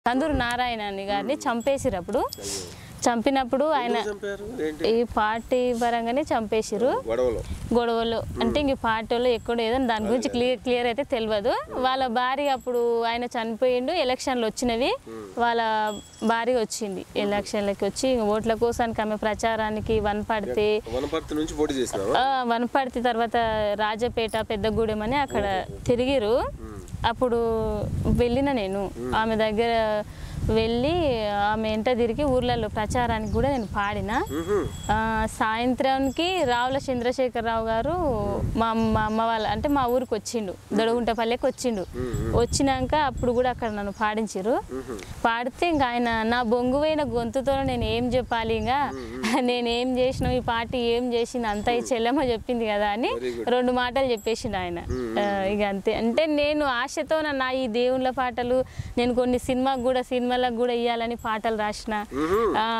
కందూరు నారాయణ అని గారిని చంపేసిరు అప్పుడు చంపినప్పుడు ఆయన చంపారు ఏంటి ఈ పార్టీ పరంగానే చంపేసిరు గొడవలు గొడవలు అంటే ఇంక పార్టీలో ఎక్కడ ఏదో దాని గురించి క్లియర్ క్లియర్ అయితే తెలియదు వాళ్ళ భార్య అప్పుడు ఆయన చనిపోయిండు ఎలక్షన్లు వచ్చినవి వాళ్ళ భార్య వచ్చింది ఎలక్షన్లకి వచ్చి ఇంక ఓట్ల కోసానికి ఆమె ప్రచారానికి వనపడితే వనపర్తి నుంచి పోటీ చేసినావా ఆ, వనపర్తి తర్వాత రాజపేట పెద్దగూడెం అని అక్కడ తిరిగిరు అప్పుడు వెళ్ళిన నేను ఆమె దగ్గర వెళ్ళి ఆమె ఎంట తిరిగి ఊర్లలో ప్రచారానికి కూడా నేను పాడిన మ్మ్హ్మ్. ఆ, సాయంత్రానికి రావుల చంద్రశేఖరరావు గారు మా మా అమ్మ వాళ్ళ అంటే మా ఊరికి వచ్చిండు దొడగుంటపల్లెకి వచ్చిండు వచ్చినాక అప్పుడు కూడా అక్కడ నన్ను పాడించారు పాడితే ఇంకా ఆయన నా బొంగువైన గొంతుతో నేను ఏం చెప్పాలి ఇంకా నేను ఏం చేసిన ఈ పార్టీ ఏం చేసింది అంతా ఈ చెల్లెమ్మ చెప్పింది కదా అని Very good. రెండు మాటలు చెప్పేసిండు ఆయన ఆ, ఇక అంతే అంటే నేను ఆశతో నా ఈ దేవుళ్ళ పాటలు నేను కొన్ని సినిమాకు కూడా సినిమాలకు కూడా ఇవ్వాలని పాటలు రాసిన మ్మ్హ్మ్. ఆ,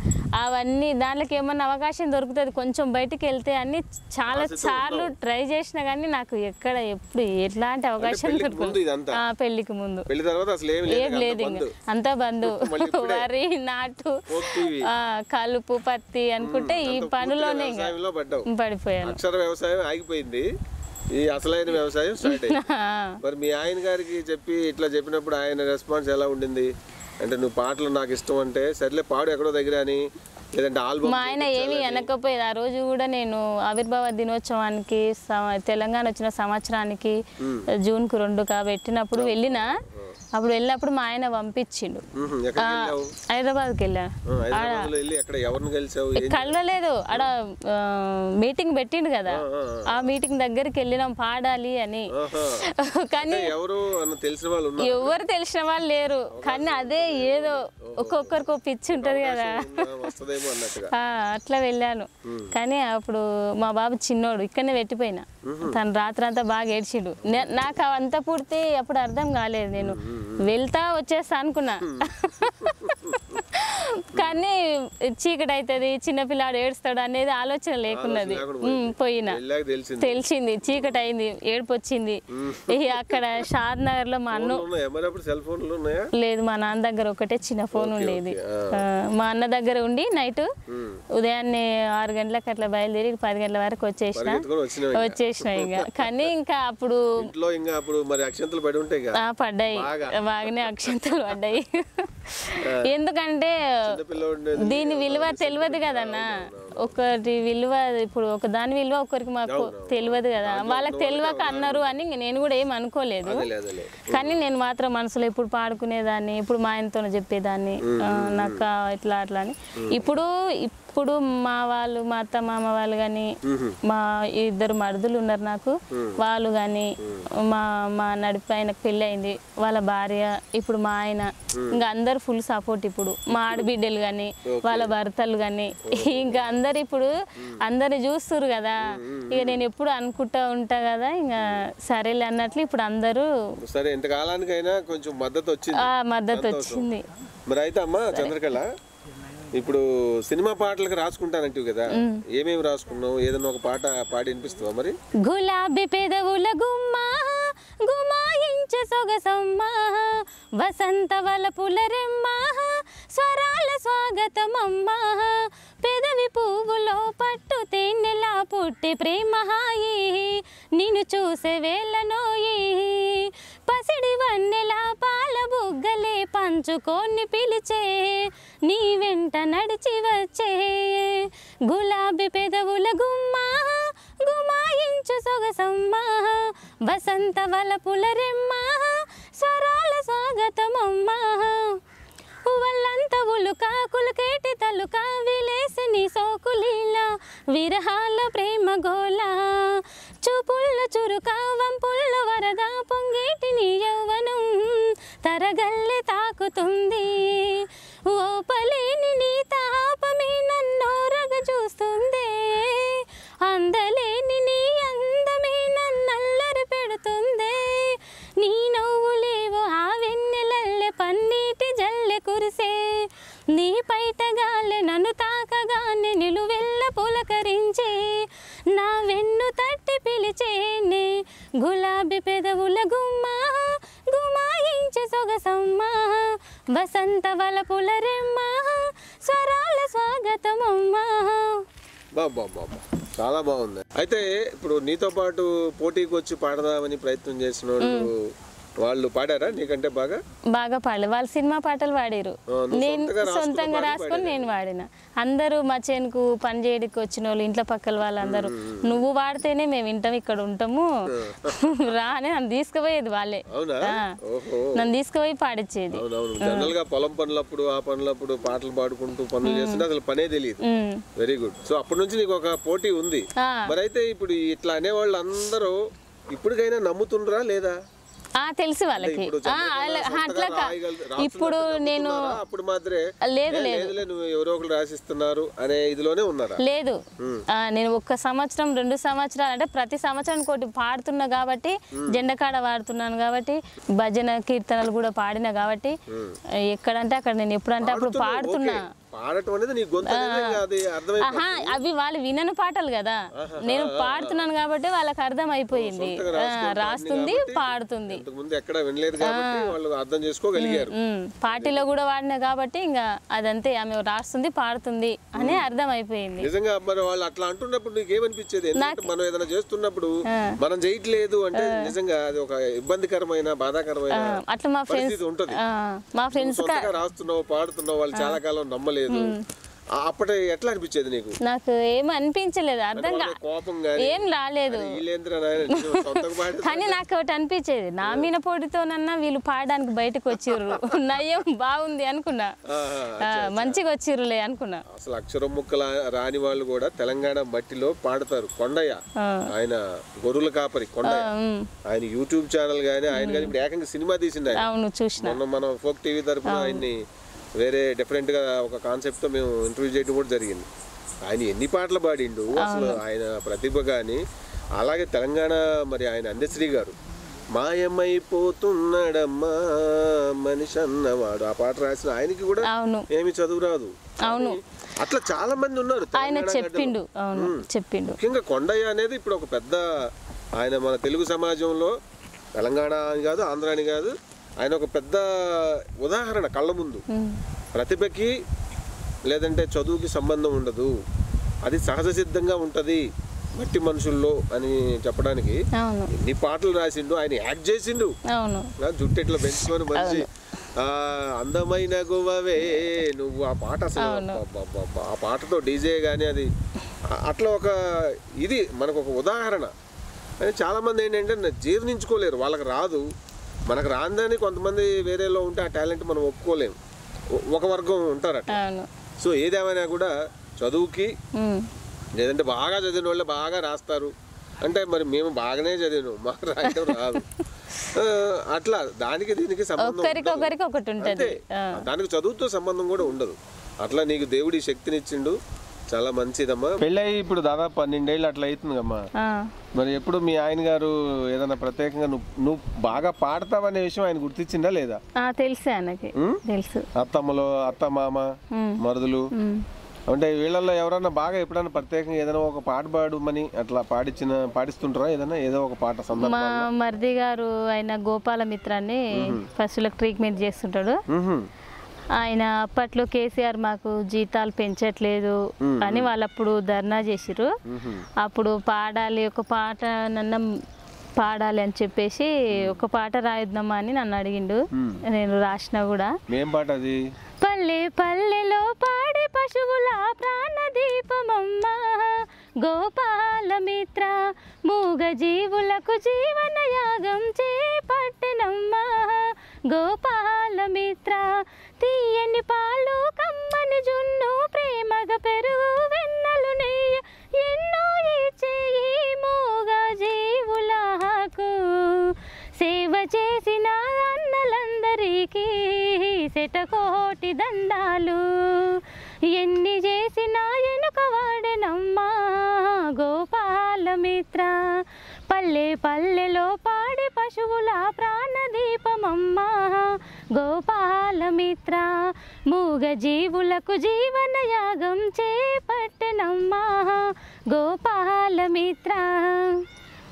అవన్నీ దాంట్లోకి ఏమన్నా అవకాశం దొరుకుతుంది కొంచెం బయటికి వెళ్తే అన్ని చాలా ఆశతో సార్లు ట్రై చేసినా కానీ నాకు ఎక్కడ ఎప్పుడు ఎట్లాంటి అవకాశం పెళ్ళికి ముందు దొరకదు ఇదంతా? ఆ, పెళ్ళికి ముందు పెళ్లి తర్వాత అసలు ఏం ఏం లేదు లేదు ఇంకా అంతా బంధు మళ్ళీ ఇప్పుడే? వరి నాటు పోక్తివి. ఆ, కలుపు పత్తి అనుకుంటే ఈ అంతా పనిలోనే పూర్తిగా ఇంకా వ్యవసాయంలో పడ్డావు పడిపోయాను అక్షర వ్యవసాయం ఆగిపోయింది ఈ అసలైన వ్యవసాయం స్టార్ట్ అయింది మరి మీ ఆయన గారికి చెప్పి ఇట్లా చెప్పినప్పుడు ఆయన రెస్పాన్స్ ఎలా ఉండింది అంటే నువ్వు పాటలు నాకు ఇష్టం అంటే సర్లే పాడు ఎక్కడో దగ్గర అని లేదంటే ఆల్బమ్ మా ఆయన ఏమీ అనకపోయేది ఆ రోజు కూడా నేను ఆవిర్భావ దినోత్సవానికి సమ- తెలంగాణ వచ్చిన సంవత్సరానికి జూన్కు రెండుగా పెట్టినప్పుడు వెళ్ళిన అప్పుడు వెళ్ళినప్పుడు మా ఆయన పంపించిండు ఎక్కడ వెళ్ళావు హైదరాబాద్కి వెళ్ళా ఆ, హైదరాబాద్లో వెళ్ళి ఎక్కడ ఎవరిని కలిసావు ఏం కలవలేదు ఆడ ఆ, మీటింగ్ పెట్టిండు కదా ఆ, ఆ మీటింగ్ దగ్గరికి వెళ్ళినాం పాడాలి అని ఆహా. కానీ అంటే ఎవరు అన్న తెలిసిన వాళ్ళు ఉన్నారు ఎవరు తెలిసిన వాళ్ళు లేరు కానీ అదే ఏదో ఒక్కొక్కరికి ఒక పిచ్చి ఉంటది కదా వస్తుందేమో అన్నట్టుగా ఆ, అట్లా వెళ్ళాను కానీ అప్పుడు మా బాబు చిన్నోడు ఇక్కడనే పెట్టిపోయినా తను రాత్రి అంతా బాగా ఏడ్చిండు నే- నాకు అవంతా పూర్తి అప్పుడు అర్థం కాలేదు నేను వెళ్తా వచ్చేస్తా అనుకున్నా కానీ చీకటి అవుతుంది చిన్నపిల్లాడు ఏడుస్తాడు అనేది ఆలోచన లేకున్నది లేకుండా ఉమ్, పోయినా వెళ్ళాక తెలిసింది తెలిసింది చీకటి అయింది ఏడుపు వచ్చింది ఇక అక్కడ షాద్ నగర్ లో మా అన్న ఫోన్లు ఉన్నాయా మరి అప్పుడు సెల్ ఫోన్లు ఉన్నాయా లేదు మా నాన్న దగ్గర ఒకటే చిన్న ఫోన్ ఉండేది ఓకే, ఆ, మా అన్న దగ్గర ఉండి నైట్ ఉదయాన్నే ఆరు గంటలకు అట్లా బయలుదేరి పది గంటల వరకు వచ్చేసిన పరిగెత్తుకొని వచ్చినావు ఇంకా. వచ్చేసిన ఇక కానీ ఇంకా అప్పుడు ఇంట్లో ఇంకా అప్పుడు మరి అక్షంతలు పడి ఉంటాయి కదా ఆ, పడ్డాయి బాగా. బాగానే అక్షంతలు పడ్డాయి ఎందుకంటే చిన్నపిల్లోడిని దీని విలువ తెలియదు కదన్నా ఒకటి విలువ ఇప్పుడు ఒక దాని విలువ ఒకరికి మాకు తెలియదు కదా వాళ్ళకి తెలియక అన్నారు అని ఇంక నేను కూడా ఏం అనుకోలేదు అదేలే అదేలే కానీ నేను మాత్రం మనసులో ఎప్పుడు పాడుకునేదాన్ని ఇప్పుడు మా ఆయనతో చెప్పేదాన్ని ఆ, నాకు ఆ ఇట్లా అట్లా అని ఇప్పుడు ఇప్పుడు మా వాళ్ళు మా అత్త మామ వాళ్ళు కానీ మా ఇద్దరు మరుదులు ఉన్నారు నాకు వాళ్ళు కానీ మా మా నడిపి ఆయనకు పెళ్ళి అయింది వాళ్ళ భార్య ఇప్పుడు మా ఆయన ఇంకా అందరు ఫుల్ సపోర్ట్ ఇప్పుడు మా ఆడబిడ్డలు కానీ వాళ్ళ భర్తలు కానీ ఇంకా అందరు ఇప్పుడు అందరు చూస్తురు కదా ఇక నేను ఎప్పుడు అనుకుంటా ఉంటా కదా ఇంకా సరేలే అన్నట్లు ఇప్పుడు అందరూ సరే ఇంతకాలానికైనా కొంచెం మద్దతు వచ్చింది ఆ మద్దతు వచ్చింది మరి అయితే అమ్మా చంద్రకళ ఇప్పుడు సినిమా పాటలకు రాసుకుంటానంటివి కదా ఏమేమి రాసుకున్నావు ఏదైనా ఒక పాట పాడి వినిపిస్తావా మరి గులాబీ పెదవుల గుమ్మ గుమాయించ సొగసమ్మ వసంత వలపుల రెమ్మ స్వరాల స్వాగతమమ్మ పెదవి పువ్వులో పట్టు తేనెలా పుట్టి ప్రేమ హాయి నిన్ను చూసే వేళనోయి పసిడి వన్నెలా పాల బుగ్గలే పంచుకొని పిలిచే నీ వెంట నడిచి వచ్చే గులాబీ పెదవుల గుమ్మ గుమాయించు సొగసమ్మ వసంత వలపుల రెమ్మ స్వరాల స్వాగతమమ్మ వల్లంత ఉలుక కులకేటి తలుక విలేసి నీ సోకులీల విరహాల ప్రేమ గోల చూపుల్ల చురుక వంపుల్ల వరద పొంగేటి నీ యౌవనం తరగల్లె తాకుతుంది ఓపలేని నీ తాపమే నన్నోరగ చూస్తుంది అందలేని నీ అందమే నన్నల్లరి పెడుతుంది నీ నవ్వులేవో ఆ వెన్నెలల్లె పన్నీటి జల్లె కురిసే నీ పైటగాలె నన్ను తాకగానే నిలువెల్ల పులకరించే నా వెన్ను తట్టి పిలిచేనే గులాబీ పెదవుల గుమ్మ గుమాయించే సొగసమ్మ వసంత వలపుల రెమ్మ స్వరాల స్వాగతమమ్మా బాబా బాబా చాలా బాగుంది అయితే ఇప్పుడు నీతో పాటు పోటీకి వచ్చి పాడదామని ప్రయత్నం చేసిన వాళ్ళు వాళ్ళు పాడారా నీకంటే బాగా బాగా పాడలేదు వాళ్ళు సినిమా పాటలు పాడారు ఆ, నువ్వు నేను సొంతంగా రాసుకున్న సొంతంగా పాటలు రాసుకొని నేను వాడిన అందరూ మా చేనుకు పని చేయడానికి వచ్చిన వాళ్ళు ఇంట్లో పక్కల వాళ్ళందరూ నువ్వు వాడితేనే మేము వింటాం ఇక్కడ ఉంటాము రా అని నన్ను తీసుకుపోయేది వాళ్ళే అవునా ఆ. ఓహో నన్ను తీసుకుపోయి పాడిచ్చేది అవునవును జనరల్ గా పొలం పనులప్పుడు ఆ పనులప్పుడు పాటలు పాడుకుంటూ పనులు చేస్తుంటే అసలు పనే తెలియదు ఉమ్. వెరీ గుడ్ సో అప్పటి నుంచి నీకు ఒక పోటీ ఉంది ఆ. మరి అయితే ఇప్పుడు ఇట్లా అనేవాళ్ళు అందరూ ఇప్పటికైనా నమ్ముతుండ్రా లేదా ఆ తెలుసు వాళ్ళకి ఇప్పుడు ఆ, చంద్రకళ అలా- సొంతగా అట్లా కా- రాయగల- రాస్తున్నట్టు ఇప్పుడు నేను నమ్ముతున్నారా? అప్పుడు మాత్రమే లేదు "ఏ, లేదు లేదులే నువ్వు ఎవరో ఒకరు రాసిస్తున్నారు అనే ఇదిలోనే ఉన్నారా లేదు ఆ, నేను ఒక్క సంవత్సరం రెండు సంవత్సరాలు అంటే ప్రతి సంవత్సరం కోటి పాడుతున్నా కాబట్టి జెండకాడ వాడుతున్నాను కాబట్టి భజన కీర్తనలు కూడా పాడినా కాబట్టి ఎక్కడంటే అక్కడ నేను ఎప్పుడంటే అప్పుడు పాడుతున్నా ఓకే. పాడటం అనేది నీ గొంతు అనేది ఇంకా అది అర్థమైపోయింది ఆహా అవి వాళ్ళు వినని పాటలు కదా నేను పాడుతున్నాను కాబట్టి వాళ్ళకి అర్థం అయిపోయింది సొంతగా ఆ, రాసుకున్న రాస్తుంది కాబట్టి పాడుతుంది ఇంతకు ముందు ఎక్కడ వినలేదు కాబట్టి వాళ్ళు అర్థం చేసుకోగలిగారు ఉమ్, పార్టీలో కూడా వాడినా కాబట్టి ఇంకా అదంతే ఆమె రాస్తుంది పాడుతుంది అని అర్థం అయిపోయింది నిజంగా మరి వాళ్ళు అట్లా అంటున్నప్పుడు నీకు ఏమనిపించేది ఎందుకంటే మనం ఏదైనా చేస్తున్నప్పుడు మనం చేయట్లేదు అంటే నిజంగా అది ఒక ఇబ్బందికరమైన బాధాకరమైన అట్లా మా ఫ్రెండ్స్ పరిస్థితి ఉంటది మా ఫ్రెండ్స్ సొంతగా రాస్తున్నావు పాడుతున్నావు వాళ్ళు చాలా కాలం నమ్మలేదు ఆ- అప్పటి ఎట్లా అనిపించేది నీకు నాకు ఏం అనిపించలేదు అర్థం కా వాళ్ళ కోపం గానీ ఏం రాలేదు వీళ్ళేంద్ర నాయన నీవు సొంతగా పాడి కానీ నాకు ఒకటి అనిపించేది నా మీన పోటీతోనన్నా వీళ్ళు పాడడానికి బయటకు వచ్చిర్రు నయ్యం బాగుంది అనుకున్నా ఆహా. ఆ, మంచిగా వచ్చిర్రులే అనుకున్నా అసలు అక్షరం ముక్కల రాని వాళ్ళు కూడా తెలంగాణ మట్టిలో పాడతారు కొండయ్య ఆయన గొర్రెల కాపరి కొండయ్య ఉమ్, ఆయన యూట్యూబ్ ఛానల్ గానీ ఆయన కానీ ఇప్పుడు ఏకంగా సినిమా తీసిండు ఆయన అవును చూసిన మొన్న మనం ఫోక్ టీవీ తరపున ఆయన్ని వేరే డిఫరెంట్ గా ఒక కాన్సెప్ట్ తో మేము ఇంటర్వ్యూ చేయడం కూడా జరిగింది ఆయన ఎన్ని పాటలు పాడిండు అసలు ఆయన ప్రతిభ కానీ అలాగే తెలంగాణ మరి ఆయన అందశ్రీ గారు మాయమైపోతున్నాడమ్మా మనిషి అన్నవాడు ఆ పాట రాసిన ఆయనకి కూడా అవును ఏమి చదువు రాదు అవును అట్లా చాలా మంది ఉన్నారు ఆయన తెలంగాణ చెప్పిండు అవును చెప్పిండు ముఖ్యంగా కొండయ్య అనేది ఇప్పుడు ఒక పెద్ద ఆయన మన తెలుగు సమాజంలో తెలంగాణ అని కాదు ఆంధ్ర అని కాదు ఆయన ఒక పెద్ద ఉదాహరణ కళ్ళ ముందు ఉమ్, ప్రతిభకి లేదంటే చదువుకి సంబంధం ఉండదు అది సహజ సిద్ధంగా ఉంటుంది మట్టి మనుషుల్లో అని చెప్పడానికి అవును ఎన్ని పాటలు రాసిండు ఆయన యాక్ట్ చేసిండు అవును నా జుట్టు ఇట్లా పెంచుకొని మనిషి ఆ అందమైన గువ్వవే నువ్వు ఆ పాట అసలు అబ్బబ్బబ్బబ్బ. ఆ పాటతో డీజే కానీ అది ఆ- అట్లా ఒక ఇది మనకు ఒక ఉదాహరణ కానీ చాలా మంది ఏంటంటే జీర్ణించుకోలేరు వాళ్ళకి రాదు మనకు రాందని కొంతమంది వేరేలో ఉంటే ఆ టాలెంట్ మనం ఒప్పుకోలేము ఒ- ఒక వర్గం ఉంటారట అవును సో ఏదేమైనా కూడా చదువుకి ఉమ్, లేదంటే బాగా చదివిన వాళ్ళే బాగా రాస్తారు అంటే మరి మేము బాగానే చదివాను మాకు రాయడం రాదు ఆ, అట్లా దానికి దీనికి సంబంధం ఒక్కరికి ఉండదు. ఒకరికి ఒకటి ఉంటది అంతే. దానికి చదువుతో సంబంధం కూడా ఉండదు అట్లా నీకు దేవుడి శక్తినిచ్చిండు చాలా మంచిదమ్మా పెళ్ళయి ఇప్పుడు దాదాపు పన్నెండేళ్ళు అట్లా అవుతుందమ్మా ఆ, మరి ఎప్పుడు మీ ఆయన గారు ఏదైనా ప్రత్యేకంగా నువ్వు నువ్వు బాగా పాడతావనే విషయం ఆయన గుర్తించిందా లేదా ఆ, తెలుసు ఆయనకి తెలుసు అత్తమ్మలో అత్త మామ ఉమ్, మరుదులు ఉమ్. అంటే వీళ్ళల్లో ఎవరన్నా బాగా ఎప్పుడైనా ప్రత్యేకంగా ఏదైనా ఒక పాట పాడమని అట్లా పాడించిన పాడిస్తుంటారా ఏదైనా ఏదో ఒక పాట సందర్భం మా మరిది గారు ఆయన గోపాల మిత్రాన్ని ఫస్ట్లకు ట్రీట్మెంట్ చేస్తుంటాడు ఆయన అప్పట్లో కేసీఆర్ మాకు జీతాలు పెంచట్లేదు అని వాళ్ళు అప్పుడు ధర్నా చేసిర్రు అప్పుడు పాడాలి ఒక పాట నన్న పాడాలి అని చెప్పేసి ఒక పాట రాయిద్దామా అని నన్ను అడిగిండు నేను రాసిన కూడా ఏం పాట అది పల్లె పల్లెలో పాడే పశువుల ప్రాణదీపమమ్మ గోపాల మిత్ర మూగ జీవులకు జీవన యాగం చేపట్టెనమ్మ గోపాల మిత్ర తీయని పాలు కమ్మని జున్ను ప్రేమగా పెరుగు వెన్నలు నెయ్యి ఎన్నో ఇచ్చే ఈ మూగ జీవులకు సేవ చేసిన అన్నలందరికీ శతకోటి దండాలు ఎన్ని చేసినా ఎనుక వాడెనమ్మా గోపాల మిత్ర పల్లె పల్లెలో పాడే పశువుల ప్రాణదీపమమ్మా గోపాల మిత్ర మూగ జీవులకు జీవన యాగం చేపట్టెనమ్మా గోపాల మిత్ర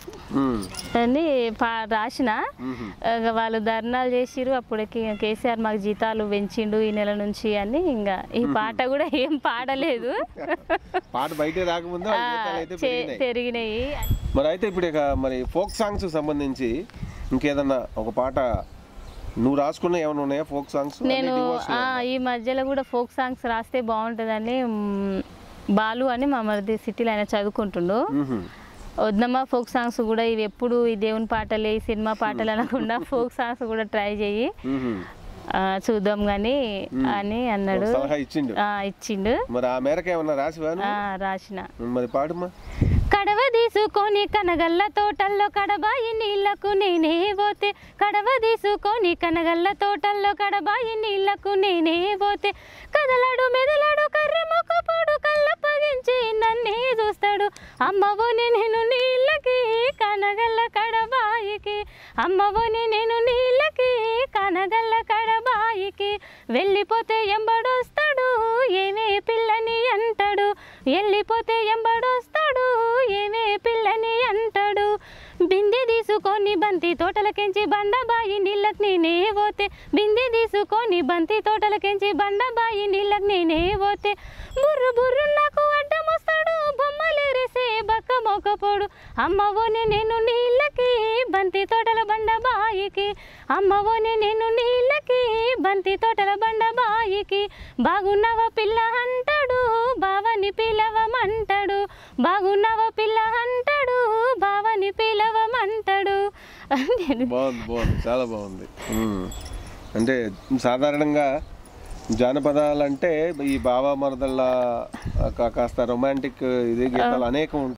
ఉమ్, అని పా రాసిన మ్మ్. ఇక వాళ్ళు ధర్నాలు చేసిరు అప్పటికి కేసీఆర్ మాకు జీతాలు పెంచిండు ఈ నెల నుంచి అని ఇంకా ఈ పాట కూడా ఏం పాడలేదు పాట బయటే రాకముందు ఆ జీతాలు అయితే చే- పెరిగినాయి పెరిగినాయి మరి అయితే ఇప్పుడు ఇక మరి ఫోక్ సాంగ్స్ సంబంధించి ఇంకేదన్నా ఒక పాట నువ్వు రాసుకున్న ఏమైనా ఉన్నాయా ఫోక్ సాంగ్స్ నేను ఆ, ఈ మధ్యలో కూడా ఫోక్ సాంగ్స్ రాస్తే బాగుంటుందని మ్, బాలు అని మా మరిది సిటీలో ఆయన చదువుకుంటుండు వద్దమ్మా ఫోక్ సాంగ్స్ కూడా ఇవి ఎప్పుడు ఈ దేవుని పాటలే ఈ సినిమా పాటలు అనకుండా ఫోక్ సాంగ్స్ కూడా ట్రై చేయి ఆ, చూద్దాం కానీ అని అన్నాడు సలహా ఇచ్చిండు ఆ, ఇచ్చిండు మరి ఆ మేరకు ఏమన్నా రాసివా నువ్వు? ఆ, రాసిన మరి పాడుమా కడవ తీసుకొని కనగల్ల తోటల్లో కడబాయి నీళ్లకు నేనే పోతే కడవ తీసుకొని కనగల్ల తోటల్లో కడబాయి నీళ్లకు నేనే పోతే కదలాడు మెదలాడు కర్రె మొక్కపోడు కళ్ళ పగించి నన్నే చూస్తాడు అమ్మవోని నేను నీళ్ళకి కనగల్ల కడబాయికి అమ్మవోని నేను నీళ్ళకి కనగల్ల కడబాయికి వెళ్ళిపోతే ఎంబడొస్తాడు ఏమే పిల్లని అంటాడు వెళ్ళిపోతే ఎంబడొస్తాడు ఏమే పిల్లని అంటాడు బిందె తీసుకొని బంతి తోటలకెంచి బండబాయి నీళ్ళకి నేనే పోతే బిందె తీసుకొని బంతి తోటలకెంచి బండబాయి నీళ్ళకి నేనే పోతే బుర్రు బుర్రు నాకు అడ్డం వస్తాడు బొమ్మలేరేసే బక్క మొక్కపోడు అమ్మవోని నేను నీళ్ళకి బంతి తోటల బండబాయికి అమ్మవోని నేను నీళ్ళకి బంతి తోటల బండబాయికి బాగున్నవ పిల్ల అంటాడు బావని పిలవమంటాడు బాగున్నవ పిల్ల అంటాడు బావని పిలవమంటాడు అని బాగుంది బాగుంది చాలా బాగుంది ఉమ్. అంటే సాధారణంగా జానపదాలు అంటే ఈ బావ మరదళ్ళ కా- కాస్త రొమాంటిక్ ఇది గీతాలు అనేకం